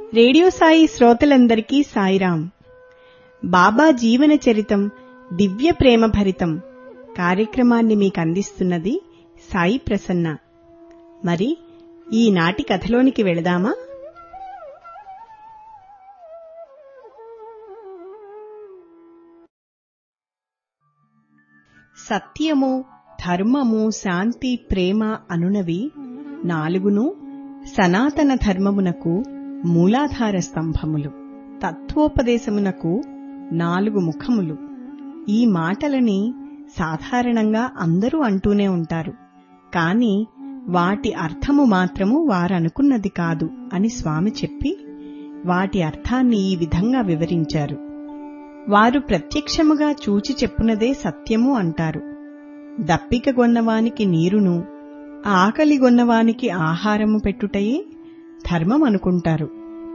radio Sai శ్రోతలందరికీ సాయిరాం బాబా జీవన చరితం దివ్య ప్రేమ భరితం కార్యక్రమాన్ని మీకు అందిస్తున్నది సాయి ప్రసన్న మరి ఈనాటి కథలోనికి వెళదామా సత్యము ధర్మము శాంతి ప్రేమ అనునవి నాలుగును సనాతన ధర్మమునకు మూలాధార స్తంభములు తత్వోపదేశమునకు నాలుగు ముఖములు ఈ మాటలని సాధారణంగా అందరూ అంటూనే ఉంటారు కాని వాటి అర్థము మాత్రము వారనుకున్నది కాదు అని స్వామి చెప్పి వాటి అర్థాన్ని ఈ విధంగా వివరించారు వారు ప్రత్యక్షముగా చూచి చెప్పునదే సత్యము అంటారు దప్పిక గొన్నవానికి నీరును ఆకలి గొన్నవానికి ఆహారము పెట్టుటయే ధర్మం అనుకుంటారు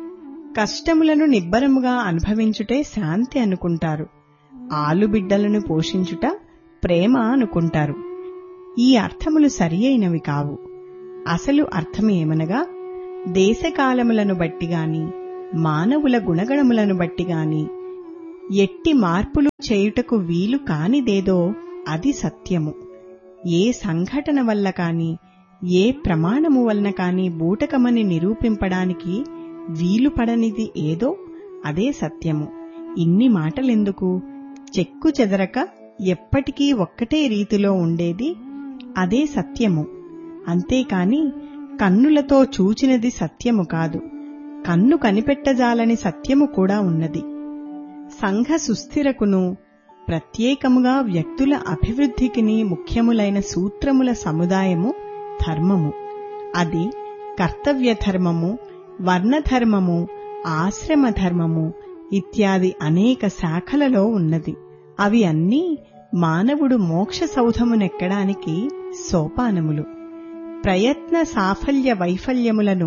కష్టములను నిబ్బరముగా అనుభవించుటే శాంతి అనుకుంటారు ఆలుబిడ్డలను పోషించుట ప్రేమ అనుకుంటారు ఈ అర్థములు సరియైనవి కావు అసలు అర్థమేమనగా దేశకాలములను బట్టి గాని మానవుల గుణగణములను బట్టి గాని ఎట్టి మార్పులు చేయుటకు వీలు కానిదేదో అది సత్యము ఏ సంఘటన వల్ల కాని ఏ ప్రమాణము వలన కాని బూటకమని నిరూపింపడానికి వీలుపడనిది ఏదో అదే సత్యము ఇన్ని మాటలెందుకు చెక్కు చెదరక ఎప్పటికీ ఒక్కటే రీతిలో ఉండేది అదే సత్యము అంతేకాని కన్నులతో చూచినది సత్యము కాదు కన్ను కనిపెట్టజాలని సత్యము కూడా ఉన్నది సంఘ సుస్థిరకును ప్రత్యేకముగా వ్యక్తుల అభివృద్ధికిని ముఖ్యములైన సూత్రముల సముదాయము ధర్మము అది కర్తవ్య ధర్మము వర్ణధర్మము ఆశ్రమ ధర్మము ఇత్యాది అనేక శాఖలలో ఉన్నది అవి అన్నీ మానవుడు మోక్ష సౌధమునెక్కడానికి సోపానములు ప్రయత్న సాఫల్య వైఫల్యములను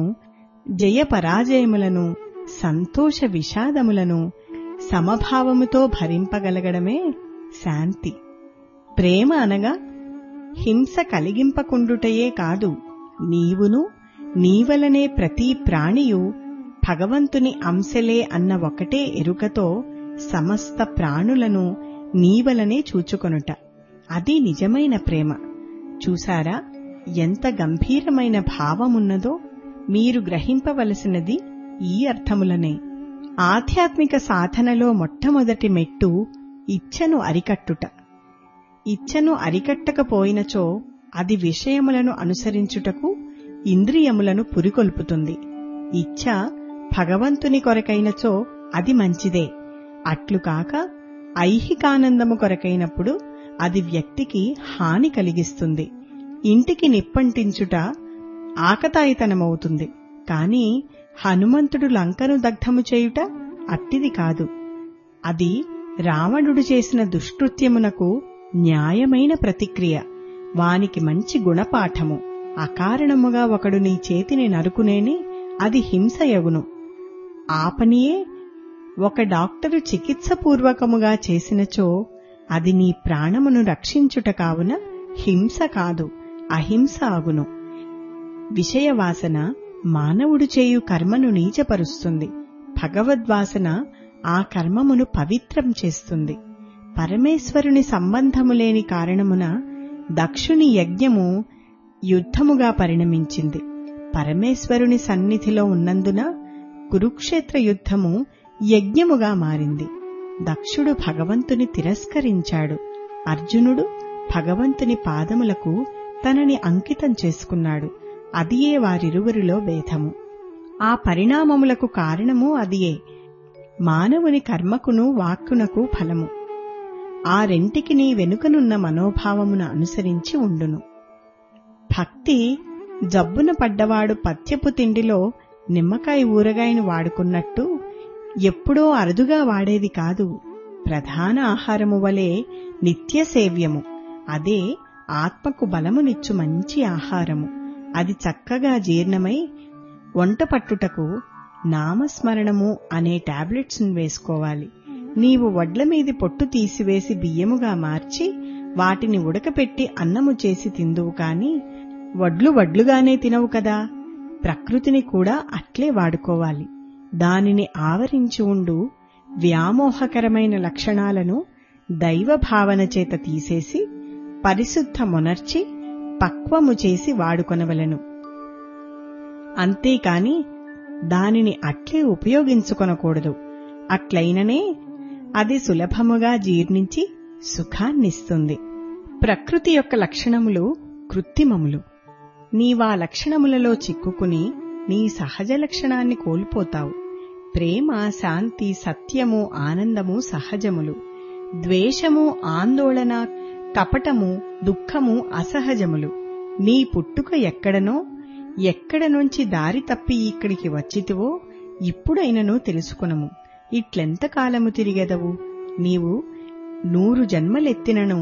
జయ పరాజయములను సంతోష విషాదములను సమభావముతో భరింపగలగడమే శాంతి ప్రేమ అనగా హింస కలిగింపకుండుటయే కాదు నీవును నీవలనే ప్రతి ప్రాణియు భగవంతుని అంశలే అన్న ఒకటే ఎరుకతో సమస్త ప్రాణులను నీవలనే చూచుకొనుట అది నిజమైన ప్రేమ చూసారా ఎంత గంభీరమైన భావమున్నదో మీరు గ్రహింపవలసినది ఈ అర్థములనే ఆధ్యాత్మిక సాధనలో మొట్టమొదటి మెట్టు ఇచ్ఛను అరికట్టుట ఇచ్ఛను అరికట్టకపోయినచో అది విషయములను అనుసరించుటకు ఇంద్రియములను పురికొల్పుతుంది ఇచ్ఛ భగవంతుని కొరకైనచో అది మంచిదే అట్లు కాక ఐహికానందము కొరకైనప్పుడు అది వ్యక్తికి హాని కలిగిస్తుంది ఇంటికి నిప్పంటించుట ఆకతాయితనమవుతుంది కాని హనుమంతుడు లంకను దగ్ధము చేయుట అట్టిది కాదు అది రావణుడు చేసిన దుష్కృత్యమునకు న్యాయమైన ప్రతిక్రియ వానికి మంచి గుణపాఠము అకారణముగా ఒకడు నీ చేతిని నరుకునేని అది హింసయగును ఆపనియే ఒక డాక్టరు చికిత్సపూర్వకముగా చేసినచో అది నీ ప్రాణమును రక్షించుట కావున హింస కాదు అహింస అగును విషయవాసన మానవుడు చేయు కర్మను నీచపరుస్తుంది భగవద్వాసన ఆ కర్మమును పవిత్రం చేస్తుంది పరమేశ్వరుని సంబంధము లేని కారణమున దక్షుని యజ్ఞము యుద్ధముగా పరిణమించింది పరమేశ్వరుని సన్నిధిలో ఉన్నందున కురుక్షేత్ర యుద్ధము యజ్ఞముగా మారింది దక్షుడు భగవంతుని తిరస్కరించాడు అర్జునుడు భగవంతుని పాదములకు తనని అంకితం చేసుకున్నాడు అదియే వారిరువురిలో భేదము ఆ పరిణామములకు కారణము అదియే మానవుని కర్మకును వాక్కునకు ఫలము ఆ రెంటికి నీ వెనుకనున్న మనోభావమున అనుసరించి ఉండును భక్తి జబ్బున పడ్డవాడు పత్యపు తిండిలో నిమ్మకాయ ఊరగాయను వాడుకున్నట్టు ఎప్పుడో అరుదుగా వాడేది కాదు ప్రధాన ఆహారము వలె నిత్య సేవ్యము అదే ఆత్మకు బలమునిచ్చు మంచి ఆహారము అది చక్కగా జీర్ణమై వంట పట్టుటకు నామస్మరణము అనే టాబ్లెట్స్ వేసుకోవాలి నీవు వడ్ల మీది పొట్టు తీసివేసి బియ్యముగా మార్చి వాటిని ఉడకపెట్టి అన్నము చేసి తిందువు కాని వడ్లు వడ్లుగానే తినవు కదా ప్రకృతిని కూడా అట్లే వాడుకోవాలి దానిని ఆవరించి ఉండు వ్యామోహకరమైన లక్షణాలను దైవభావన చేత తీసేసి పరిశుద్ధమునర్చి పక్వము చేసి వాడుకొనవలెను అంతేకాని దానిని అట్లే ఉపయోగించుకొనకూడదు అట్లయిననే అది సులభముగా జీర్ణించి సుఖాన్నిస్తుంది ప్రకృతి యొక్క లక్షణములు కృత్రిమములు నీవా లక్షణములలో చిక్కుకుని నీ సహజ లక్షణాన్ని కోల్పోతావు ప్రేమ శాంతి సత్యము ఆనందము సహజములు ద్వేషము ఆందోళన కపటము దుఃఖము అసహజములు నీ పుట్టుక ఎక్కడనో ఎక్కడ నుంచి దారి తప్పి ఇక్కడికి వచ్చితివో ఇప్పుడైనను తెలుసుకునము ఇట్లెంతకాలము తిరిగెదవు నీవు నూరు జన్మలెత్తినను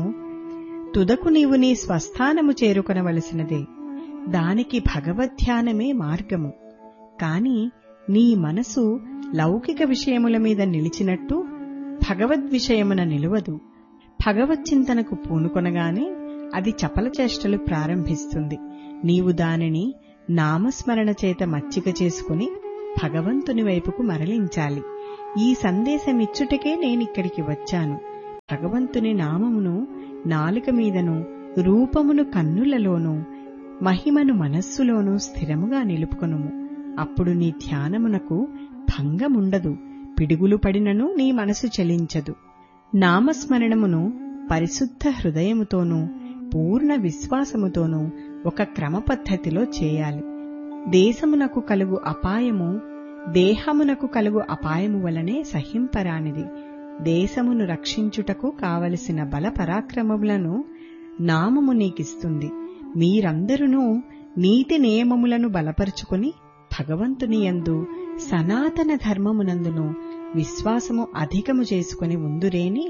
తుదకు నీవు నీ స్వస్థానము చేరుకొనవలసినదే దానికి భగవద్ధ్యానమే మార్గము కాని నీ మనసు లౌకిక విషయముల మీద నిలిచినట్టు భగవద్విషయమున నిలువదు భగవచ్చింతనకు పూనుకొనగానే అది చపల చేష్టలు ప్రారంభిస్తుంది నీవు దానిని నామస్మరణ చేత మచ్చిక చేసుకుని భగవంతుని వైపుకు మరలించాలి ఈ సందేశమిచ్చుటకే నేనిక్కడికి వచ్చాను భగవంతుని నామమును నాలుక మీదను రూపమును కన్నులలోనూ మహిమను మనస్సులోనూ స్థిరముగా నిలుపుకొనుము అప్పుడు నీ ధ్యానమునకు భంగముండదు పిడుగులు పడినను నీ మనసు చలించదు నామస్మరణమును పరిశుద్ధ హృదయముతోనూ పూర్ణ విశ్వాసముతోనూ ఒక క్రమపద్ధతిలో చేయాలి దేశమునకు కలుగు అపాయము దేహమునకు కలుగు అపాయము వలనే సహింపరానిది దేశమును రక్షించుటకు కావలసిన బల పరాక్రమములను నామము నీకిస్తుంది మీరందరూ నీతి నియమములను బలపరుచుకుని భగవంతుని యందు సనాతన ధర్మమునందును విశ్వాసము అధికము చేసుకుని ఉందురేని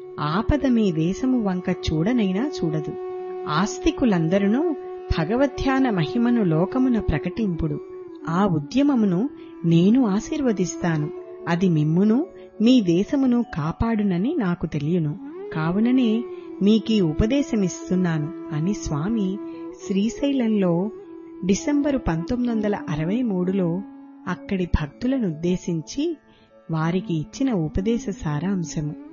ఆపద మీ దేశము వంక చూడనైనా చూడదు ఆస్తికులందరూ భగవధ్యాన మహిమను లోకమున ప్రకటింపుడు ఆ ఉద్యమమును నేను ఆశీర్వదిస్తాను అది మిమ్మును మీ దేశమును కాపాడునని నాకు తెలియను కావుననే మీకీ ఉపదేశమిస్తున్నాను అని స్వామి శ్రీశైలంలో డిసెంబరు పంతొమ్మిది వందల అరవై మూడులో అక్కడి భక్తులనుద్దేశించి వారికి ఇచ్చిన ఉపదేశ సారాంశము